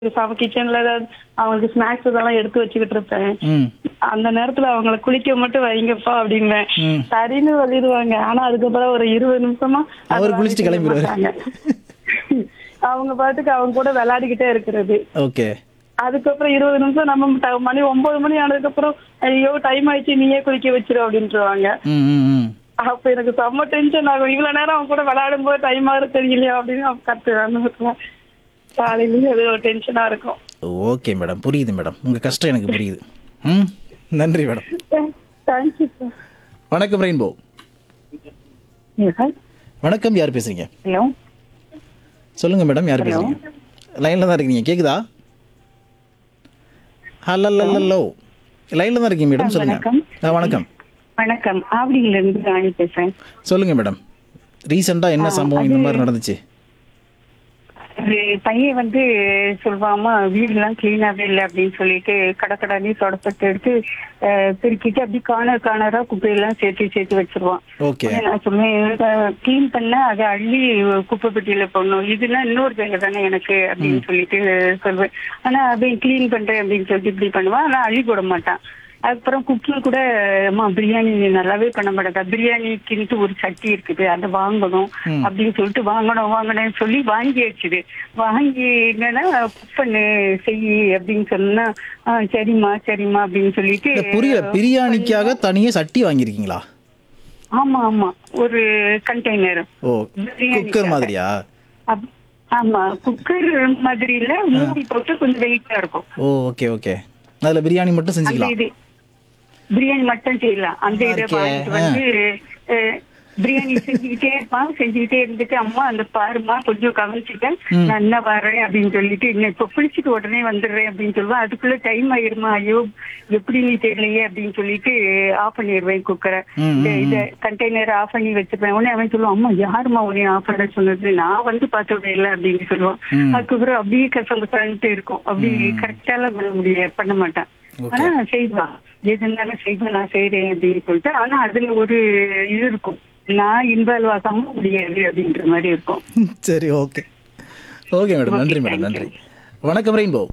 சம கிச்சன்ல ஏதாவது அவங்களுக்கு ஸ்நாக்ஸ் இதெல்லாம் எடுத்து வச்சுக்கிட்டு இருப்பேன் ம் அந்த நேரத்துல அவங்கள குளிக்க மட்டும் வைங்கப்பா அப்படின்பேன் ம். சரின்னு சொல்லிடுவாங்க ஆனா அதுக்கப்புறம் ஒரு இருபது நிமிஷமா அது அவர் குளிச்சுட்டு வேலைக்கு கிளம்பிடுவாரு. மாட்டாங்க. அவங்க பாட்டுக்கு அவங்க கூட விளையாடிக்கிட்டே இருக்கிறது ஓகே அதுக்கப்புறம் இருபது நிமிஷம் நம்ம ட- மணி ஒன்பது மணி ஆனதுக்கு அப்புறம் ஐயோ டைம் ஆயிடுச்சு நீயே குளிக்க வச்சிரு அப்படின்ட்டுருவாங்க ம் ம் ம் அப்ப எனக்கு செம்ம டென்ஷன் ஆகும் இவ்வளவு நேரம் அவங்க கூட விளையாடும் போது டைம் ஆகுது தெரியலையா அப்படின்னு அவங்க கத்துவேன் காலையிலேயே அது ஒரு டென்ஷனா இருக்கும் ஓகே மேடம் புரியுது மேடம் உங்கள் கஷ்டம் எனக்கு புரியுது ம் நன்றி மேடம் தேங்க்யூ சார் வணக்கம் ரெயின்போ வணக்கம் யார் பேசுறீங்க ஹலோ சொல்லுங்க மேடம் யார் பேசுறீங்க லைனில் தான் இருக்கீங்க கேக்குதா ஹலோ லைனில் தான் இருக்கீங்க மேடம் சொல்லுங்க வணக்கம். ஆ வணக்கம் வணக்கம் ஆவடியில இருந்து ராணி பேசுறேன் சொல்லுங்க மேடம் ரீசெண்டாக என்ன சம்பவம் இந்த மாதிரி நடந்துச்சு ஒரு பையன் வந்து சொல்லுவாமா வீடுலாம் கிளீனாவே இல்லை அப்படின்னு சொல்லிட்டு கடக்கடானே தொடப்பத்தை எடுத்து அஹ், பெருக்கிட்டு அப்படி கார்னர் கார்னரா குப்பையெல்லாம் சேர்த்து சேர்த்து வச்சிருவான் ஓகே உடனே நான் சொன்னேன் கிளீன் பண்ண அதை அள்ளி குப்பை பெட்டியில போடணும் இதெல்லாம் இன்னொரு வேலை தானே எனக்கு அப்படின்னு சொல்லிட்டு சொல்லுவேன் ஆனா அவன் கிளீன் பண்றேன் அப்படின்னு சொல்லிட்டு இப்படி பண்ணுவான் ஆனா அள்ளி போட மாட்டான் அதுக்கப்புறம் குக்கிங் கூட அம்மா பிரியாணி நல்லாவே பண்ண மாட்டேங்க பிரியாணிக்குன்ட்டு ஒரு சட்டி இருக்குது அதை வாங்கணும் அப்படின்னு சொல்லிட்டு வாங்கணும் வாங்கணும்னு சொல்லி வாங்கி வச்சுது வாங்கி என்னன்னா குக் பண்ணு செய் அப்படின்னு சொன்னா "ஆ, சரிம்மா சரிம்மா அப்படின்னு சொல்லிட்டு இல்ல, புரியல பிரியாணிக்காக தனியாக சட்டி வாங்கியிருக்கீங்களா ஆமா ஆமா ஒரு கண்டெய்னர் ஓ பிரியாணிக்காக. குக்கர் மாதிரியா அப்- ஆமா குக்கர் மாதிரி இல்ல மூடி போட்டு கொஞ்சம் வெயிட்டா இருக்கும் ஓ ஓகே ஓகே அதில் பிரியாணி மட்டும் அந்த செஞ்சுக்கலாம் இது பிரியாணி மட்டும் செய்யலாம் அந்த இதை இருக்கே. வாங்கிட்டு வந்து அஹ், பிரியாணி செஞ்சுக்கிட்டே இருப்பான் செஞ்சுக்கிட்டே இருந்துட்டு அம்மா அந்த பாருமா கொஞ்சம் கவனிச்சுட்டேன் நான் என்ன வரேன் அப்படின்னு சொல்லிட்டு இன்னும் இப்ப குளிச்சுட்டு உடனே வந்துடுறேன் அப்படின்னு சொல்லுவேன் அதுக்குள்ள டைம் ஆயிருமா ஐயோ எப்படி நீ தெரியலையே அப்படின்னு சொல்லிட்டு ஆஃப் பண்ணிடுவேன் குக்கரை ம், இந்த இத கண்டெய்னர் ஆஃப் பண்ணி வச்சிருப்பேன் உடனே அவன் சொல்லுவான் அம்மா யாரும்மா உன்னை ஆஃப் பண்ண சொன்னது நான் வந்து பார்த்தது இல்லை அப்படின்னு சொல்லுவான் ம். அதுக்கப்புறம் அப்படியே கசம்பு இருக்கும் அப்படி கரெக்டாலாம் பண்ண முடியாது பண்ண மாட்டான் ஆனா செய்வான் எது இருந்தாலும் செய்வேன் நான் செய்றேன் அப்படின்னு சொல்லிட்டு ஆனா அதுல ஒரு இது இருக்கும் நான் இன்வால்வ் ஆகாம முடியாது அப்படின்ற மாதிரி இருக்கும் சரி ஓகே ஓகே மேடம் நன்றி மேடம் நன்றி வணக்கம் ரெயின்போ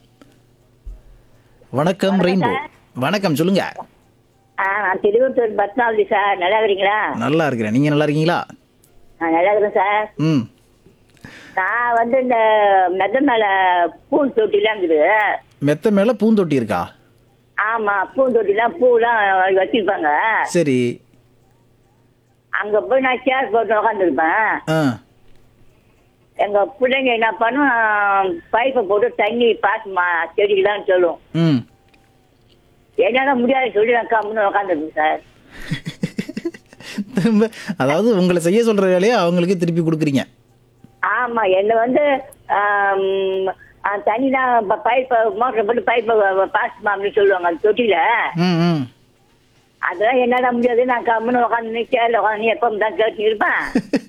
வணக்கம் ரெயின்போ வணக்கம் சொல்லுங்க ஆ நான் திருவத்தூர் பத்மாவதி சார் நல்லா இருக்கிறீங்களா நல்லா இருக்கிறேன் நீங்க நல்லா இருக்கீங்களா நான் நல்லா இருக்கிறேன் சார் ம் நான் வந்து இந்த மெத்த மேல பூன் தொட்டிலாம் இருக்குது மெத்த மேல பூந்தொட்டி இருக்கா ஆமா பூன் தொட்டிலாம் பூலாம் வச்சிருப்பாங்க சரி அங்க போய் நான் சேர் போட்டு உட்காந்துருப்பேன் ஆ எங்க பிள்ளைங்க என்ன பண்ணும் பைப்பை போட்டு தண்ணி பாசுமா செடிக்கலாம்னு சொல்லும் ம் என்னால முடியாது சொல்லி நான் கம்முன்னு உட்காந்துருப்பேன் சார் திரும்ப அதாவது உங்களை செய்ய சொல்ற வேலையை அவங்களுக்கு திருப்பி கொடுக்குறீங்க ஆமா என்ன வந்து ஆம், ஆ, தண்ணி தான் பைப்பை மோட்டர் போட்டு பைப்பை பாசுமா அப்படின்னு சொல்லுவாங்க அந்த தொட்டில ம் ம் அதெல்லாம் என்னால முடியாது நான் கம்முன்னு உட்காந்து சேர்ல உட்காந்து எப்ப தான் கேட்டு இருப்பேன்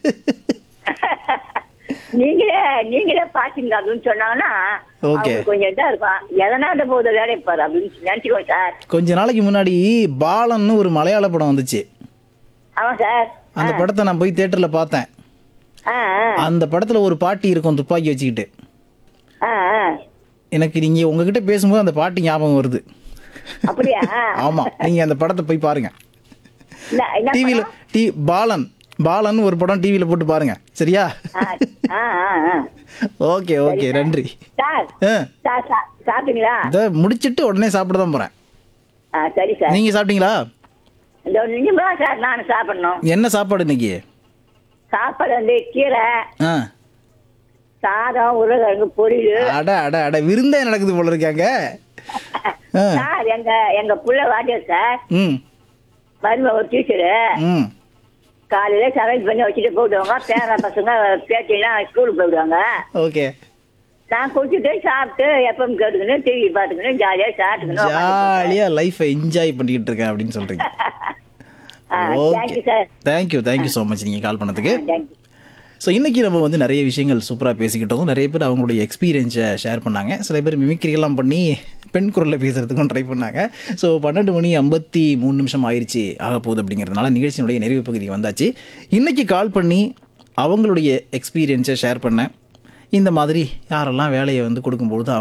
நீங்களே நீங்களே பாத்தீங்க அப்படின்னு சொன்னாங்கன்னா Okay. அவங்களுக்கு கொஞ்சம் இதா இருக்கும் எதனால போகுது வேலை பாரு அப்படின்னு நினைச்சுக்கோ சார் கொஞ்ச நாளைக்கு முன்னாடி பாலன்னு ஒரு மலையாள படம் வந்துச்சு ஆமா சார் அந்த படத்தை நான் போய் தியேட்டர்ல பார்த்தேன் ஆ ஆ, அந்த படத்துல ஒரு பாட்டி இருக்கும் துப்பாக்கி வச்சுக்கிட்டு ஆ ஆ. எனக்கு நீங்க உங்ககிட்ட பேசும்போது அந்த பாட்டி ஞாபகம் வருது அப்படியா ஆமா நீங்க அந்த படத்தை போய் பாருங்க என்ன என்ன டிவில டி பாலன் பாலன் ஒரு படம் டிவில போட்டு பாருங்க சரியா ஆ, ஆ, ஆ, ஆ. ஓகே ஓகே நன்றி சார் ஆ, சார் சா- சாப்பிட்டீங்களா இதை முடிச்சிட்டு உடனே சாப்பிட தான் போறேன் ஆ சரி சார் நீங்க சாப்பிட்டீங்களா இந்த ஒரு நிமிஷம் தான் சார் நான் சாப்பிடணும் என்ன சாப்பாடு இன்னைக்கு சாப்பாடு வந்து கீரை ஆ சாதம் உருளைக்கிழங்கு பொரியல் அட அட அட விருந்தே நடக்குது போல இருக்காங்க ஆ, சார் எங்க எங்க புள்ள வாட்டியர் சார் ம் மருமக ஒரு டீச்சரு ம் காலையில சமையல் பண்ணி வச்சுட்டு போயிடுவாங்க பேர பசங்க பேட்டிலாம் ஸ்கூலுக்கு போயிடுவாங்க ஓகே நான் குடிச்சிட்டு சாப்பிட்டு எப்பவும் கேட்டுக்கணும் டிவி பார்த்துக்கணும் ஜாலியா சாப்பிட்டுக்கணும் ஜாலியா லைஃபை என்ஜாய் பண்ணிக்கிட்டு இருக்கேன் அப்படின்னு சொல்றீங்க okay thank you sir thank you thank you so much நீங்கள் கால் பண்ணதுக்கு தேங்க்யூ ஸோ இன்றைக்கி நம்ம வந்து நிறைய விஷயங்கள் சூப்பராக பேசிக்கிட்டோம் நிறைய பேர் அவங்களுடைய எக்ஸ்பீரியன்ஸை ஷேர் பண்ணாங்க சில பேர் மிமிக்ரிகள்லாம் பண்ணி பெண் குரலில் பேசுகிறதுக்கும் ட்ரை பண்ணாங்க ஸோ பன்னெண்டு மணி ஐம்பத்தி மூணு நிமிஷம் ஆயிடுச்சு ஆக போகுது அப்படிங்கிறதுனால நிகழ்ச்சியினுடைய நிறைவு பகுதி வந்தாச்சு இன்றைக்கி கால் பண்ணி அவங்களுடைய எக்ஸ்பீரியன்ஸை ஷேர் பண்ணேன் இந்த மாதிரி யாரெல்லாம் வேலையை வந்து கொடுக்கும்பொழுது